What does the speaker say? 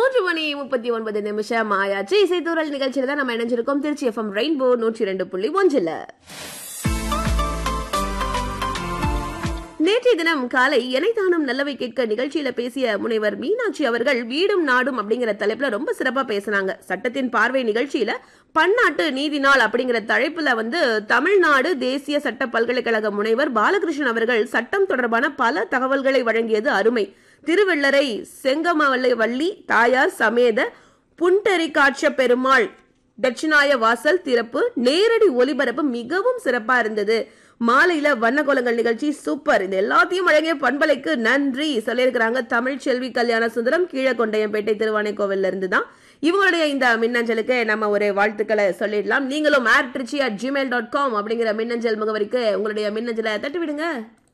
மூன்று மணி முப்பத்தி ஒன்பது நிமிஷம் ஆயாச்சு இசைத்தூரல் நிகழ்ச்சியில தான் நம்ம இணைஞ்சிருக்கோம் திருச்சி எஃப்எம் ரெயின்போ நூற்றி ரெண்டு புள்ளி ஒன்றுல நேற்றைய தினம் காலை எனைத்தானும் நல்லவை கேட்க நிகழ்ச்சியில பேசிய முனைவர் மீனாட்சி அவர்கள் வீடும் நாடும் அப்படிங்கிற தலைப்புல ரொம்ப சிறப்பா பேசினாங்க சட்டத்தின் பார்வை நிகழ்ச்சியில பன்னாட்டு நீதி நாள் அப்படிங்கிற தலைப்புல வந்து தமிழ்நாடு தேசிய சட்ட பல்கலைக்கழக முனைவர் பாலகிருஷ்ணன் அவர்கள் சட்டம் தொடர்பான பல தகவல்களை வழங்கியது அருமை திருவெள்ளரை செங்கமவல்லை வள்ளி தாயார் சமேத புண்டரி காட்ச பெருமாள் தட்சிணாய வாசல் திறப்பு நேரடி ஒலிபரப்பு மிகவும் சிறப்பா இருந்தது மாலையில வண்ணகோலங்கள் நிகழ்ச்சி சூப்பர் இது எல்லாத்தையும் வழங்கிய பண்பலைக்கு நன்றி சொல்லியிருக்கிறாங்க தமிழ் செல்வி கல்யாண சுந்தரம் கீழக்கொண்டையம்பேட்டை திருவானைக்கோவில்ல இருந்து தான் இவங்களுடைய இந்த மின்னஞ்சலுக்கு நம்ம ஒரு வாழ்த்துக்களை சொல்லிடலாம் நீங்களும் R Trichy at Gmail dot com அப்படிங்கிற மின்னஞ்சல் முகவரிக்கு உங்களுடைய மின்னஞ்சலை தட்டி விடுங்க